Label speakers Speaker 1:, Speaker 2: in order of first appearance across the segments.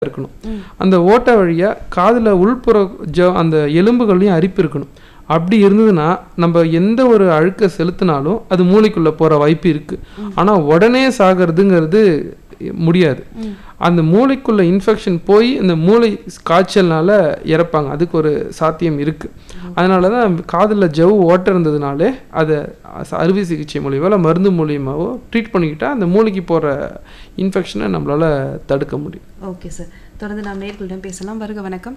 Speaker 1: இருக்கணும் அந்த ஓட்டை வழியாக காதில் உள்புற ஜ அந்த எலும்புகள்லையும் அரிப்பு இருக்கணும் அப்படி இருந்ததுன்னா நம்ம எந்த ஒரு அழுக்க செலுத்தினாலும் அது மூளைக்குள்ளே போகிற வாய்ப்பு இருக்குது ஆனால் உடனே சாகிறதுங்கிறது முடியாது அந்த மூளைக்குள்ள இன்ஃபெக்ஷன் போய் இந்த மூளை காய்ச்சல்னால இறப்பாங்க அதுக்கு ஒரு சாத்தியம் இருக்குது அதனால தான் காதில் ஜவ்வு ஓட்டை இருந்ததுனாலே அதை அ- அறுவை சிகிச்சை மூலியமோ இல்லை மருந்து மூலியமாவோ ட்ரீட் பண்ணிக்கிட்டா அந்த மூளைக்கு போகிற இன்ஃபெக்ஷனை நம்மளால் தடுக்க முடியும்
Speaker 2: ஓகே சார் தொடர்ந்து நாம் நேர்களிடம் பேசலாம் வருக வணக்கம்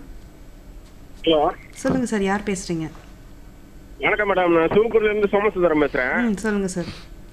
Speaker 3: ஹலோ
Speaker 2: சொல்லுங்க சார் யார் பேசுறீங்க
Speaker 3: வணக்கம் மேடம் நான் சிவகுருல இருந்து சோமசுந்தரம் பேசுறேன்
Speaker 2: ம் சொல்லுங்க சார்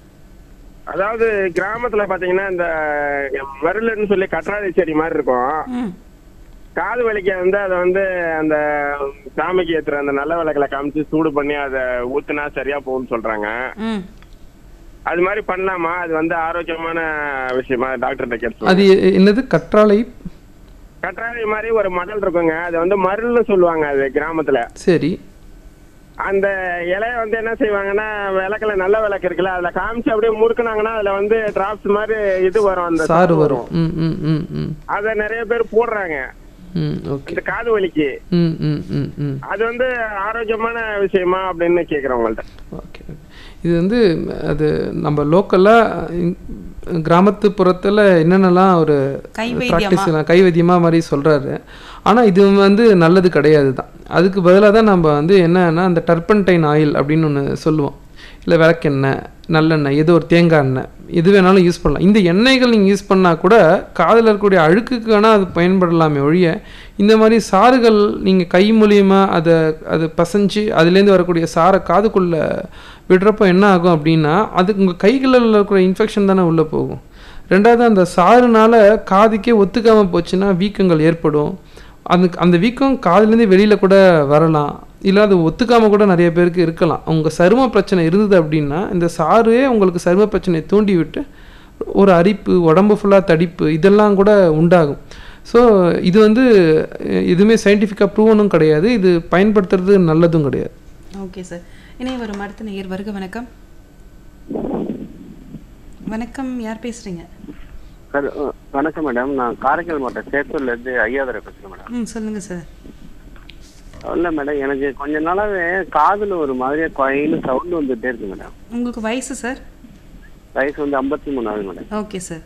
Speaker 3: அதாவது கிராமத்துல பாத்தீங்கன்னா இந்த மருளுன்னு சொல்லி கற்றாழை செடி மாதிரி இருக்கும்
Speaker 2: ம்
Speaker 3: காது வலிக்க வந்து அதை வந்து அந்த சாமிக்கு ஏத்துற அந்த நல்ல விளக்குல காமிச்சு சூடு பண்ணி அதை ஊத்துனா சரியா போகும்னு சொல்றாங்க
Speaker 2: ம்
Speaker 3: அது மாதிரி பண்ணலாமா அது வந்து ஆரோக்கியமான விஷயமா டாக்டர்கிட்ட கேட்டு
Speaker 1: அது எ- என்னது கற்றாழை
Speaker 3: கற்றாழை மாதிரி ஒரு மடல் இருக்குங்க அது வந்து மருள்னு சொல்லுவாங்க அது கிராமத்துல
Speaker 1: சரி
Speaker 3: அந்த இலைய வந்து என்ன செய்வாங்கன்னா விளக்குல நல்ல விளக்கு இருக்குல்ல அதுல காமிச்சு அப்படியே முறுக்குனாங்கன்னா அதுல வந்து டிராப்ஸ் மாதிரி இது வரும் அந்த
Speaker 1: சாறு வரும் ம் ம் ம் ம்
Speaker 3: அத நிறைய பேர் போடுறாங்க
Speaker 1: ம் ஓகே
Speaker 3: இந்த காது வலிக்கு
Speaker 1: ம் ம் ம் ம்
Speaker 3: அது வந்து ஆரோக்கியமான விஷயமா அப்படின்னு கேக்குறேன் உங்கள்ட்ட
Speaker 1: ஓகே ஓகே. இது வந்து அது நம்ம லோக்கலாக கிராமத்துப்புறத்தில் என்னென்னலாம் ஒரு
Speaker 2: கை
Speaker 1: ப்ராக்டிஸ் கை வைத்தியமாக மாதிரி சொல்கிறாரு ஆனால் இது வந்து நல்லது கிடையாது தான் அதுக்கு பதிலாக தான் நம்ம வந்து என்னன்னா அந்த டர்பன்டைன் ஆயில் அப்படின்னு ஒன்று சொல்லுவோம் இல்லை விளக்கெண்ணெய் நல்லெண்ணெய் ஏதோ ஒரு தேங்காய் எண்ணெய் எது வேணாலும் யூஸ் பண்ணலாம் இந்த எண்ணெய்கள் நீங்கள் யூஸ் பண்ணால் கூட காதில் இருக்கக்கூடிய அழுக்குக்கு வேணால் அது பயன்படலாமே ஒழிய இந்த மாதிரி சாறுகள் நீங்கள் கை மூலியமாக அதை அது பசைஞ்சு அதுலேருந்து வரக்கூடிய சாரை காதுக்குள்ளே விடுறப்போ என்ன ஆகும் அப்படின்னா அது உங்கள் கைகளில் இருக்கக்கூடிய இன்ஃபெக்ஷன் தானே உள்ளே போகும் ரெண்டாவது அந்த சாறுனால காதுக்கே ஒத்துக்காமல் போச்சுன்னா வீக்கங்கள் ஏற்படும் அந்த அந்த வீக்கம் காதுலேருந்து வெளியில் கூட வரலாம் இல்லை அது ஒத்துக்காமல் கூட நிறைய பேருக்கு இருக்கலாம் அவங்க சரும பிரச்சனை இருந்தது அப்படின்னா இந்த சாறே உங்களுக்கு சரும பிரச்சனையை தூண்டி விட்டு ஒரு அரிப்பு உடம்பு ஃபுல்லாக தடிப்பு இதெல்லாம் கூட உண்டாகும் ஸோ இது வந்து அஹ், எதுவுமே சயின்டிஃபிக்காக ப்ரூவனும் கிடையாது இது பயன்படுத்துறது நல்லதும் கிடையாது
Speaker 2: ஓகே சார் இணைய வரும் அடுத்த நேயர் வருக வணக்கம் வணக்கம் யார் பேசுறீங்க
Speaker 4: சார் அஹ், வணக்கம் மேடம் நான் காரைக்கால் மாவட்டம் சேத்தூர்ல இருந்து ஐயாதுரை பேசுறேன் மேடம்
Speaker 2: ம் சொல்லுங்க சார்
Speaker 4: இல்ல மேடம் எனக்கு கொஞ்ச நாளாவே காதுல ஒரு மாதிரியா குறைன்னு சவுண்ட் வந்துட்டே இருக்கு மேடம்
Speaker 2: உங்களுக்கு வயசு சார்
Speaker 4: வயசு வந்து ஐம்பத்தி மூணாவது மேடம்
Speaker 2: ஓகே சார்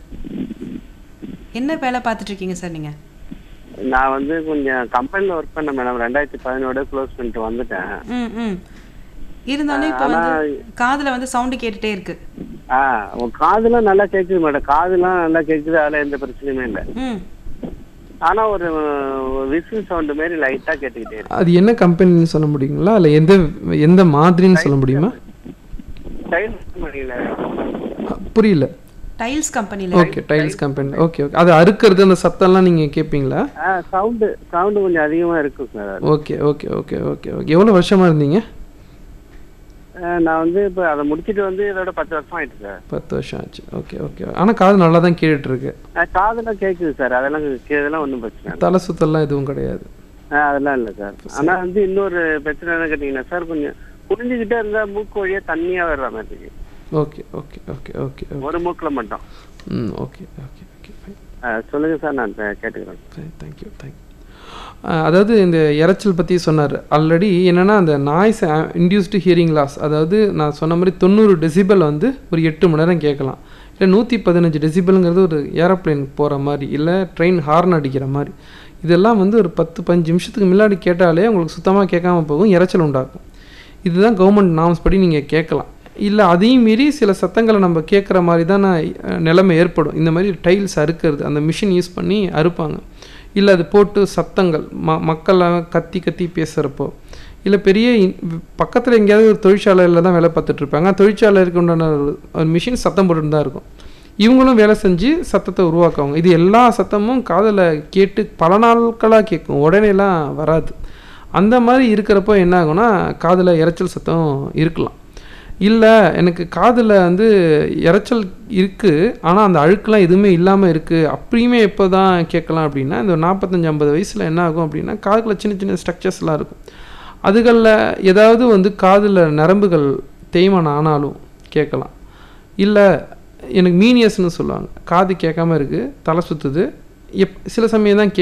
Speaker 2: என்ன வேலை பார்த்துட்டு இருக்கீங்க சார் நீங்க
Speaker 4: நான் வந்து கொஞ்சம் கம்பெனில ஒர்க் பண்ணேன் மேடம் ரெண்டாயிரத்தி பதினோட க்ளோஸ் பண்ணிட்டு வந்துட்டேன்
Speaker 2: ம் ம் இருந்தாலும் இப்போ வந்து காதுல வந்து சவுண்டு கேட்டுட்டே இருக்கு
Speaker 4: ஆ உன் காதுலாம் நல்லா கேக்குது மேடம் காதுலாம் நல்லா கேக்குது அதுல எந்த பிரச்சனையுமே இல்லை
Speaker 2: ம்
Speaker 4: ஆனா ஒரு விசில் சவுண்ட் மாதிரி லைட்டா கேட்டுக்கிட்டே இருக்கு
Speaker 1: அது என்ன கம்பெனின்னு சொல்ல முடியுங்களா இல்லை எந்த எந்த மாதிரின்னு சொல்ல முடியுமா
Speaker 4: டைம் பண்ணியில
Speaker 1: அஹ், புரியல
Speaker 2: டைல்ஸ் கம்பெனில
Speaker 1: okay tiles company okay okay அது அறுக்கிறது அந்த சத்தம்லாம் நீங்கள் கேட்பீங்களா
Speaker 4: சவுண்டு சவுண்டு கொஞ்சம் அதிகமா இருக்கும் sir
Speaker 1: okay okay okay okay okay எவ்வளோ வருஷமாக இருந்தீங்க
Speaker 4: அஹ் நான் வந்து இப்போ அதை முடிச்சிட்டு வந்து இதோட பத்து வருஷம் ஆயிட்டு சார்
Speaker 1: பத்து வருஷம் ஆச்சு ஓகே ஓகே ஆனால் காது நல்லா தான் கேட்டுட்டு இருக்கு
Speaker 4: அஹ் காதெல்லாம் கேட்குது சார் அதெல்லாம் கே- இதெல்லாம் ஒன்றும் பிரச்சனை இல்லை
Speaker 1: தலை சுத்தல்லாம் எதுவும் கிடையாது
Speaker 4: அஹ் அதெல்லாம் இல்லை சார் ஆனால் வந்து இன்னொரு பிரச்சனை என்ன கேட்டிங்கன்னா சார் கொஞ்சம் புரிஞ்சுக்கிட்டே இருந்தால் மூக்கு வழியா தண்ணியா வர்ற மாதிரி இருக்கு
Speaker 1: okay okay okay okay okay
Speaker 4: ஒரு மூக்கில் மட்டும்
Speaker 1: ம் ஓகே ஓகே ஓகே ஃபைன்
Speaker 4: அஹ் சொல்லுங்க சார் நான் கே- கேட்டுக்கிறேன்
Speaker 1: ஃபைன் தேங்க்யூ தேங்க்யூ அதாவது இந்த இரைச்சல் பற்றி சொன்னார் ஆல்ரெடி என்னென்னா அந்த நாய்ஸ் இன்டியூஸ்டு ஹியரிங் லாஸ் அதாவது நான் சொன்ன மாதிரி தொண்ணூறு டெசிபல் வந்து ஒரு எட்டு மணி நேரம் கேட்கலாம் இல்லை நூற்றி பதினஞ்சு டெசிபலுங்கிறது ஒரு ஏரோப்ளேன் போகிற மாதிரி இல்லை ட்ரெயின் ஹார்ன் அடிக்கிற மாதிரி இதெல்லாம் வந்து ஒரு பத்து பஞ்சு நிமிஷத்துக்கு முன்னாடி கேட்டாலே உங்களுக்கு சுத்தமாக கேட்காம போகும் இரைச்சல் உண்டாக்கும் இதுதான் கவர்மெண்ட் நார்ம்ஸ் படி நீங்கள் கேட்கலாம் இல்லை அதையும் மீறி சில சத்தங்களை நம்ம கேட்குற மாதிரி தான் நிலைமை ஏற்படும் இந்த மாதிரி டைல்ஸ் அறுக்கிறது அந்த மிஷின் யூஸ் பண்ணி அறுப்பாங்க இல்லை அது போட்டு சத்தங்கள் ம மக்களை கத்தி கத்தி பேசுகிறப்போ இல்லை பெரிய பக்கத்தில் எங்கேயாவது ஒரு தொழிற்சாலையில் தான் வேலை பார்த்துட்டு இருப்பாங்க தொழிற்சாலைக்கு உண்டான ஒரு- ஒரு மிஷின் சத்தம் போட்டுட்டு தான் இருக்கும் இவங்களும் வேலை செஞ்சு சத்தத்தை உருவாக்குவாங்க இது எல்லா சத்தமும் காதில் கேட்டு பல நாட்களாக கேட்கும் உடனேலாம் வராது அந்த மாதிரி இருக்கிறப்போ என்ன ஆகும்னா காதில் இரைச்சல் சத்தம் இருக்கலாம் இல்லை எனக்கு காதில் வந்து இரைச்சல் இருக்குது ஆனால் அந்த அழுக்கெலாம் எதுவுமே இல்லாமல் இருக்குது அப்படியுமே எப்போ தான் கேட்கலாம் அப்படின்னா இந்த நாற்பத்தஞ்சு ஐம்பது வயசில் என்ன ஆகும் அப்படின்னா காதுல சின்ன சின்ன ஸ்ட்ரக்சர்ஸ்லாம் இருக்கும் அதுகளில் ஏதாவது வந்து காதில் நரம்புகள் தேய்மானம் ஆனாலும் கேட்கலாம் இல்லை எனக்கு மீனியஸ்னு சொல்லுவாங்க காது கேட்காம இருக்குது தலை சுற்றுது எப் சில சமயம் தான் கே